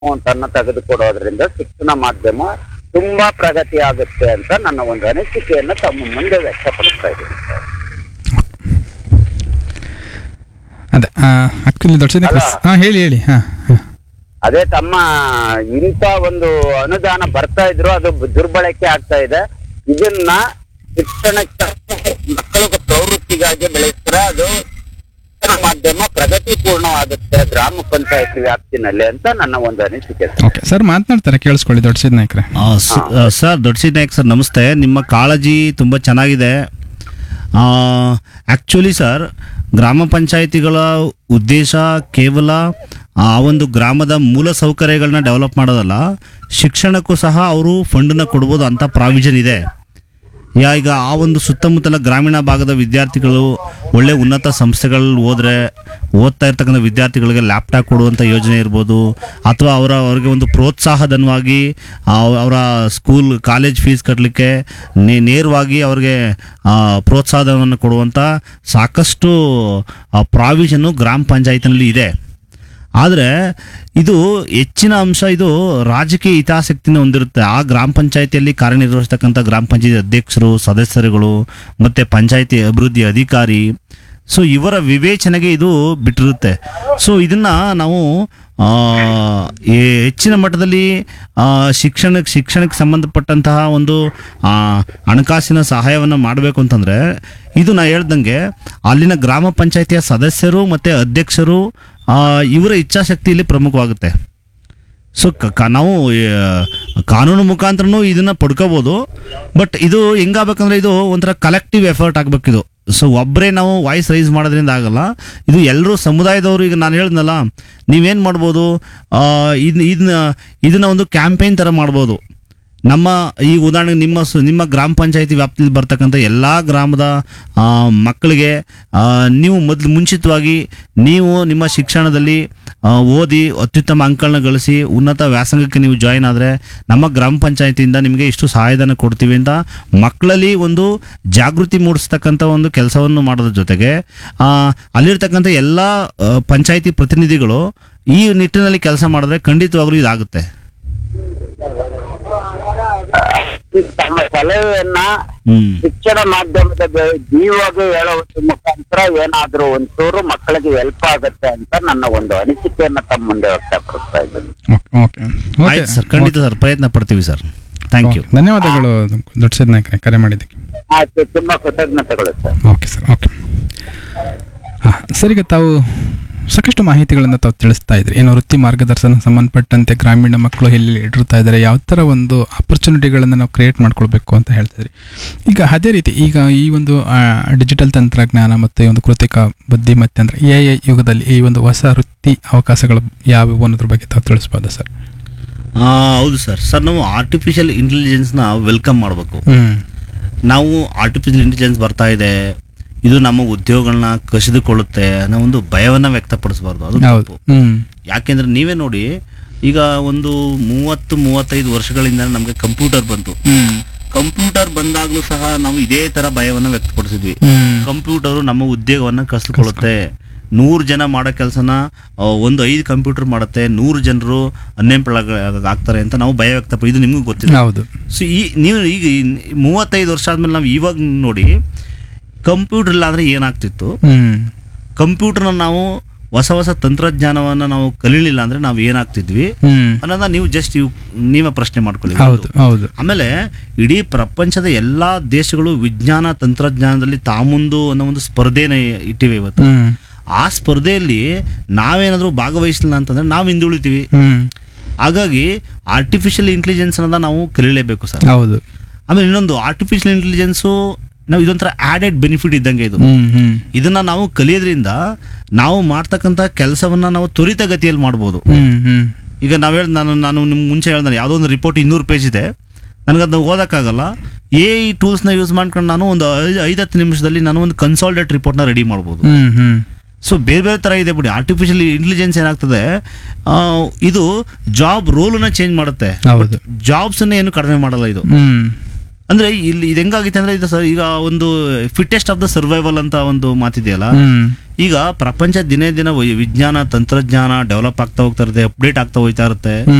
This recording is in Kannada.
ಅಮೌಂಟ್ ಅನ್ನು ತೆಗೆದುಕೊಡೋದ್ರಿಂದ ಶಿಕ್ಷಣ ಮಾಧ್ಯಮ ತುಂಬಾ ಪ್ರಗತಿ ಆಗುತ್ತೆ ಅಂತ ನನ್ನ ಒಂದು ಅನಿಸಿಕೆಯನ್ನು ತಮ್ಮ ಮುಂದೆ ವ್ಯಕ್ತಪಡಿಸ್ತಾ ಇದ್ದೀನಿ ಸರ್. ಅದೇ ಆಕ್ಚುಲಿ ದೊಡ್ಡ ಅಲ್ಲ. ಹಾಂ ಹೇಳಿ ಹೇಳಿ ಹಾಂ ಹಾಂ ಅದೇ ತಮ್ಮ ಇಂಥ ಒಂದು ಅನುದಾನ ಬರ್ತಾ ಇದ್ರು ಅದು ದುರ್ಬಳಕೆ ಆಗ್ತಾ ಇದೆ ಇದನ್ನ ಶಿಕ್ಷಣಕ್ಕೆ ಮಕ್ಕಳ ಪ್ರವೃತ್ತಿಗಾಗಿ ಬೆಳೆಸಿದ್ರೆ ಅದು ಶಿಕ್ಷಣ ಮಾಧ್ಯಮ ಪ್ರಗತಿಪೂರ್ಣವಾಗುತ್ತೆ ಗ್ರಾಮ ಪಂಚಾಯತ್ ವ್ಯಾಪ್ತಿನಲ್ಲಿ ಅಂತ ನನ್ನ ಒಂದು ಅನಿಸಿಕೆ ಸರ್. ಓಕೆ ಸರ್ ಮಾತನಾಡ್ತಾರೆ ಕೇಳಿಸ್ಕೊಳ್ಳಿ ದೊಡ್ಡ ಸಿದ್ದ ನಾಯ್ಕರೇ ಆ, ಸ- ಆ, ಸರ್ ದೊಡ್ಡ ನಾಯಕ್ ಸರ್ ನಮಸ್ತೆ ನಿಮ್ಮ ಕಾಳಜಿ ತುಂಬ ಚೆನ್ನಾಗಿದೆ ಆ್ಯಕ್ಚುಲಿ ಸರ್ ಗ್ರಾಮ ಪಂಚಾಯಿತಿಗಳ ಉದ್ದೇಶ ಕೇವಲ ಆ ಒಂದು ಗ್ರಾಮದ ಮೂಲ ಸೌಕರ್ಯಗಳನ್ನ ಡೆವಲಪ್ ಮಾಡೋದಲ್ಲ ಶಿಕ್ಷಣಕ್ಕೂ ಸಹ ಅವರು ಫಂಡನ್ನ ಕೊಡ್ಬೋದು ಅಂತ ಪ್ರಾವಿಷನ್ ಇದೆ ಯಾ ಈಗ ಆ ಒಂದು ಸುತ್ತಮುತ್ತಲ ಗ್ರಾಮೀಣ ಭಾಗದ ವಿದ್ಯಾರ್ಥಿಗಳು ಒಳ್ಳೆ ಉನ್ನತ ಸಂಸ್ಥೆಗಳಲ್ಲಿ ಹೋದ್ರೆ ಓದ್ತಾ ಇರ್ತಕ್ಕಂಥ ವಿದ್ಯಾರ್ಥಿಗಳಿಗೆ ಲ್ಯಾಪ್ಟಾಪ್ ಕೊಡುವಂಥ ಯೋಜನೆ ಇರ್ಬೋದು ಅಥವಾ ಅವರ ಅವರಿಗೆ ಒಂದು ಪ್ರೋತ್ಸಾಹಧನವಾಗಿ ಆ- ಅವರ ಸ್ಕೂಲ್ ಕಾಲೇಜ್ ಫೀಸ್ ಕಟ್ಟಲಿಕ್ಕೆ ನೇರವಾಗಿ ಅವ್ರಿಗೆ ಆ, ಪ್ರೋತ್ಸಾಹಧನವನ್ನು ಕೊಡುವಂಥ ಸಾಕಷ್ಟು ಪ್ರಾವಿಷನ್ನು ಗ್ರಾಮ ಪಂಚಾಯತಿನಲ್ಲಿ ಇದೆ ಆದರೆ ಇದು ಹೆಚ್ಚಿನ ಅಂಶ ಇದು ರಾಜಕೀಯ ಹಿತಾಸಕ್ತಿನ ಹೊಂದಿರುತ್ತೆ ಆ ಗ್ರಾಮ ಪಂಚಾಯತಿಯಲ್ಲಿ ಕಾರ್ಯನಿರ್ವಹಿಸ್ತಕ್ಕಂಥ ಗ್ರಾಮ ಪಂಚಾಯತಿ ಅಧ್ಯಕ್ಷರು ಸದಸ್ಯರುಗಳು ಮತ್ತು ಪಂಚಾಯತಿ ಅಭಿವೃದ್ಧಿ ಅಧಿಕಾರಿ ಸೊ ಇವರ ವಿವೇಚನೆಗೆ ಇದು ಬಿಟ್ಟಿರುತ್ತೆ ಸೊ ಇದನ್ನ ನಾವು ಆ, ಈ ಹೆಚ್ಚಿನ ಮಟ್ಟದಲ್ಲಿ ಆ, ಶಿಕ್ಷಣಕ್ಕೆ ಶಿಕ್ಷಣಕ್ಕೆ ಸಂಬಂಧಪಟ್ಟಂತಹ ಒಂದು ಆ, ಹಣಕಾಸಿನ ಸಹಾಯವನ್ನು ಮಾಡಬೇಕು ಅಂತಂದರೆ ಇದು ನಾ ಹೇಳ್ದಂಗೆ ಅಲ್ಲಿನ ಗ್ರಾಮ ಪಂಚಾಯತಿಯ ಸದಸ್ಯರು ಮತ್ತು ಅಧ್ಯಕ್ಷರು ಆ, ಇವರ ಇಚ್ಛಾಶಕ್ತಿ ಇಲ್ಲಿ ಪ್ರಮುಖವಾಗುತ್ತೆ ಸೊ ಕ- ಕ- ನಾವು ಆ, ಕಾನೂನು ಮುಖಾಂತರನೂ ಇದನ್ನ ಪಡ್ಕೋಬೋದು ಬಟ್ ಇದು ಹೆಂಗಾಗಬೇಕಂದ್ರೆ ಇದು ಒಂಥರ ಕಲೆಕ್ಟಿವ್ ಎಫರ್ಟ್ ಆಗ್ಬೇಕಿದು ಸೊ ಒಬ್ಬರೇ ನಾವು ವಾಯ್ಸ್ ರೈಸ್ ಮಾಡೋದ್ರಿಂದ ಆಗಲ್ಲ ಇದು ಎಲ್ಲರೂ ಸಮುದಾಯದವರು ಈಗ ನಾನು ಹೇಳಿದ್ನಲ್ಲ ನೀವೇನು ಮಾಡ್ಬೋದು ಆ, ಇದ್ನ ಇದನ್ನ ಇದನ್ನ ಒಂದು ಕ್ಯಾಂಪೇನ್ ಥರ ಮಾಡ್ಬೋದು ನಮ್ಮ ಈ ಉದಾಹರಣೆಗೆ ನಿಮ್ಮ ಸು- ನಿಮ್ಮ ಗ್ರಾಮ ಪಂಚಾಯತಿ ವ್ಯಾಪ್ತಿಯಲ್ಲಿ ಬರ್ತಕ್ಕಂಥ ಎಲ್ಲ ಗ್ರಾಮದ ಆ, ಮಕ್ಕಳಿಗೆ ಆ, ನೀವು ಮೊದಲು ಮುಂಚಿತವಾಗಿ ನೀವು ನಿಮ್ಮ ಶಿಕ್ಷಣದಲ್ಲಿ ಆ, ಓದಿ ಅತ್ಯುತ್ತಮ ಅಂಕಗಳನ್ನ ಗಳಿಸಿ ಉನ್ನತ ವ್ಯಾಸಂಗಕ್ಕೆ ನೀವು ಜಾಯಿನ್ ಆದರೆ ನಮ್ಮ ಗ್ರಾಮ ಪಂಚಾಯತಿಯಿಂದ ನಿಮಗೆ ಇಷ್ಟು ಸಹಾಯಧನ ಕೊಡ್ತೀವಿ ಅಂತ ಮಕ್ಕಳಲ್ಲಿ ಒಂದು ಜಾಗೃತಿ ಮೂಡಿಸ್ತಕ್ಕಂಥ ಒಂದು ಕೆಲಸವನ್ನು ಮಾಡೋದ್ರ ಜೊತೆಗೆ ಆ, ಅಲ್ಲಿರ್ತಕ್ಕಂಥ ಎಲ್ಲ ಪಂಚಾಯತಿ ಪ್ರತಿನಿಧಿಗಳು ಈ ನಿಟ್ಟಿನಲ್ಲಿ ಕೆಲಸ ಮಾಡಿದ್ರೆ ಖಂಡಿತವಾಗ್ಲೂ ಇದಾಗುತ್ತೆ ತಮ್ಮ ಸಲಹೆಯನ್ನ ಹ್ಮ್ ಶಿಕ್ಷಣ ಮಾಧ್ಯಮದ ಬೆ- ಜೀವಗೆ ಹೇಳೋದ್ರ ಮುಖಾಂತರ ಏನಾದ್ರೂ ಒಂಚೂರು ಮಕ್ಕಳಿಗೆ ಹೆಲ್ಪ್ ಆಗುತ್ತೆ ಅಂತ ನನ್ನ ಒಂದು ಅನಿಸಿಕೆಯನ್ನ ತಮ್ಮ ಮುಂದೆ ವ್ಯಕ್ತಪಡಿಸ್ತಾ ಇದ್ದೀನಿ ಓಕೆ ಓಕೆ ಆಯ್ತು ಸರ್ ಖಂಡಿತ ಸರ್ ಪ್ರಯತ್ನ ಪಡ್ತೀವಿ ಸರ್ ಥ್ಯಾಂಕ್ ಯು ಧನ್ಯವಾದಗಳು ದೊಡ್ಡ ಸಿದ್ದ ನಾಯ್ಕರೇ ಕರೆ ಮಾಡಿದ್ದಕ್ಕೆ ಆಯ್ತು ತುಂಬಾ ಕೃತಜ್ಞತೆಗಳು ಸರ್ ಓಕೆ ಸರ್ ಓಕೆ ಹಾಂ ಸರ್ ಈಗ ತಾವು ಸಾಕಷ್ಟು ಮಾಹಿತಿಗಳನ್ನು ತಾವು ತಿಳಿಸ್ತಾ ಇದ್ರಿ ಏನು ವೃತ್ತಿ ಮಾರ್ಗದರ್ಶನ ಸಂಬಂಧಪಟ್ಟಂತೆ ಗ್ರಾಮೀಣ ಮಕ್ಕಳು ಎಲ್ಲಿ ಇಟ್ಟಿರ್ತಾ ಇದ್ದಾರೆ ಯಾವ ಥರ ಒಂದು ಆಪರ್ಚುನಿಟಿಗಳನ್ನು ನಾವು ಕ್ರಿಯೇಟ್ ಮಾಡ್ಕೊಳ್ಬೇಕು ಅಂತ ಹೇಳ್ತಿದ್ರಿ ಈಗ ಅದೇ ರೀತಿ ಈಗ ಈ ಒಂದು ಡಿಜಿಟಲ್ ತಂತ್ರಜ್ಞಾನ ಮತ್ತು ಈ ಒಂದು ಕೃತಿಕ ಬುದ್ಧಿಮತ್ತೆ ಅಂದರೆ ಎ ಐ ಯುಗದಲ್ಲಿ ಈ ಒಂದು ಹೊಸ ವೃತ್ತಿ ಅವಕಾಶಗಳು ಯಾವುವು ಅನ್ನೋದ್ರ ಬಗ್ಗೆ ತಾವು ತಿಳಿಸ್ಬೋದಾ ಸರ್ ಆ, ಹೌದು ಸರ್ ಸರ್ ನಾವು ಆರ್ಟಿಫಿಷಿಯಲ್ ಇಂಟೆಲಿಜೆನ್ಸ್ನ ವೆಲ್ಕಮ್ ಮಾಡಬೇಕು ಹ್ಞೂ ನಾವು ಆರ್ಟಿಫಿಷಿಯಲ್ ಇಂಟೆಲಿಜೆನ್ಸ್ ಬರ್ತಾ ಇದೆ ಇದು ನಮ್ಮ ಉದ್ಯೋಗಗಳನ್ನ ಕಸಿದುಕೊಳ್ಳುತ್ತೆ ಅನ್ನೋ ಒಂದು ಭಯವನ್ನು ವ್ಯಕ್ತಪಡಿಸಬಾರ್ದು ಅದು ಹೌದು ತಪ್ಪು ಹ್ಞೂ ಯಾಕೆಂದ್ರೆ ನೀವೇ ನೋಡಿ ಈಗ ಒಂದು ಮೂವತ್ತು ಮೂವತ್ತೈದು ವರ್ಷಗಳಿಂದ ನಮಗೆ ಕಂಪ್ಯೂಟರ್ ಬಂತು ಹ್ಞೂ ಕಂಪ್ಯೂಟರ್ ಬಂದಾಗಲೂ ಸಹ ನಾವು ಇದೇ ತರ ಭಯವನ್ನು ವ್ಯಕ್ತಪಡಿಸಿದ್ವಿ ಹ್ಞೂ ಕಂಪ್ಯೂಟರು ನಮ್ಮ ಉದ್ಯೋಗವನ್ನ ಕಸಿದುಕೊಳ್ಳುತ್ತೆ ನೂರು ಜನ ಮಾಡೋ ಕೆಲಸನ ಒಂದು ಐದು ಕಂಪ್ಯೂಟರ್ ಮಾಡುತ್ತೆ ನೂರು ಜನರು ಅನ್ಎಂಪ್ಲಾಯ್ ಆಗ್ತಾರೆ ಅಂತ ನಾವು ಭಯ ವ್ಯಕ್ತಪ ಇದು ನಿಮಗೂ ಗೊತ್ತಿದೆ ಹೌದು ಸೊ ಈ ನೀವು ಈಗ ಈ ಮೂವತ್ತೈದು ವರ್ಷ ಆದ್ಮೇಲೆ ನಾವು ಇವಾಗ ನೋಡಿ ಕಂಪ್ಯೂಟರ್ ಇಲ್ಲ ಅಂದ್ರೆ ಏನಾಗ್ತಿತ್ತು ಹ್ಞೂ ಕಂಪ್ಯೂಟರ್ನ ನಾವು ಹೊಸ ಹೊಸ ತಂತ್ರಜ್ಞಾನವನ್ನ ನಾವು ಕಲೀಲಿಲ್ಲ ಅಂದ್ರೆ ನಾವು ಏನಾಗ್ತಿದ್ವಿ ಹ್ಞೂ ಅನ್ನೋದನ್ನ ನೀವು ಜಸ್ಟ್ ನೀವೇ ಪ್ರಶ್ನೆ ಮಾಡ್ಕೊಳ್ಳಿ ಹೌದು ಹೌದು ಆಮೇಲೆ ಇಡೀ ಪ್ರಪಂಚದ ಎಲ್ಲಾ ದೇಶಗಳು ವಿಜ್ಞಾನ ತಂತ್ರಜ್ಞಾನದಲ್ಲಿ ತಾಮುಂದು ಅನ್ನೋ ಒಂದು ಸ್ಪರ್ಧೆನ ಇಟ್ಟಿವೆ ಇವತ್ತು ಹ್ಞೂ ಆ ಸ್ಪರ್ಧೆಯಲ್ಲಿ ನಾವೇನಾದ್ರೂ ಭಾಗವಹಿಸಲಿಲ್ಲ ಅಂತಂದ್ರೆ ನಾವು ಹಿಂದುಳಿತೀವಿ ಹ್ಞೂ ಹಾಗಾಗಿ ಆರ್ಟಿಫಿಷಿಯಲ್ ಇಂಟೆಲಿಜೆನ್ಸ್ ಅನ್ನೋದ ನಾವು ಕಲೀಲೇಬೇಕು ಸರ್ ಹೌದು ಆಮೇಲೆ ಇನ್ನೊಂದು ಆರ್ಟಿಫಿಷಿಯಲ್ ಇಂಟೆಲಿಜೆನ್ಸು ನಾವು ಇದೊಂಥರ ಆಡೆಡ್ ಬೆನಿಫಿಟ್ ಇದ್ದಂಗೆ ಇದು ಹ್ಮ್ ಹ್ಮ್ ಇದನ್ನ ನಾವು ಕಲಿಯೋದ್ರಿಂದ ನಾವು ಮಾಡ್ತಕ್ಕಂಥ ಕೆಲಸವನ್ನ ನಾವು ತ್ವರಿತಗತಿಯಲ್ಲಿ ಮಾಡ್ಬೋದು ಹ್ಮ್ ಹ್ಮ್ ಈಗ ನಾವು ಹೇಳಿ ನಾನು ನಾನು ನಿಮ್ಗೆ ಮುಂಚೆ ಹೇಳ್ದೆ ಯಾವುದೋ ಒಂದು ರಿಪೋರ್ಟ್ ಇನ್ನೂರು ಪೇಜ್ ಇದೆ ನನಗದನ್ನ ಓದೋಕ್ಕಾಗಲ್ಲ ಎ ಈ ಟೂಲ್ಸ್ನ ಯೂಸ್ ಮಾಡ್ಕೊಂಡು ನಾನು ಒಂದು ಐದು ಐದತ್ತು ನಿಮಿಷದಲ್ಲಿ ನಾನು ಒಂದು ಕನ್ಸಾಲ್ಟೇಟ್ ರಿಪೋರ್ಟ್ನ ರೆಡಿ ಮಾಡ್ಬೋದು ಹ್ಮ್ ಹ್ಮ್ ಸೊ ಬೇರೆ ಬೇರೆ ಥರ ಇದೆ ಬಿಡಿ ಆರ್ಟಿಫಿಷಿಯಲ್ ಇಂಟೆಲಿಜೆನ್ಸ್ ಏನಾಗ್ತದೆ ಆ, ಇದು ಜಾಬ್ ರೋಲನ್ನ ಚೇಂಜ್ ಮಾಡುತ್ತೆ ಹೌದು ಜಾಬ್ಸನ್ನ ಏನು ಕಡಿಮೆ ಮಾಡಲ್ಲ ಇದು ಹ್ಮ್ ಅಂದ್ರೆ ಇಲ್ಲಿ ಇದು ಹೆಂಗಾಗಿತ್ತು ಅಂದ್ರೆ ಇದು ಸರ್ ಈಗ ಒಂದು ಫಿಟ್ಟೆಸ್ಟ್ ಆಫ್ ದ ಸರ್ವೈವಲ್ ಅಂತ ಒಂದು ಮಾತಿದೆಯಲ್ಲ ಹ್ಮ್ ಈಗ ಪ್ರಪಂಚ ದಿನೇ ದಿನ ವೈ- ವಿಜ್ಞಾನ ತಂತ್ರಜ್ಞಾನ ಡೆವಲಪ್ ಆಗ್ತಾ ಹೋಗ್ತಾ ಇರುತ್ತೆ ಅಪ್ಡೇಟ್ ಆಗ್ತಾ ಹೋಗ್ತಾ ಇರುತ್ತೆ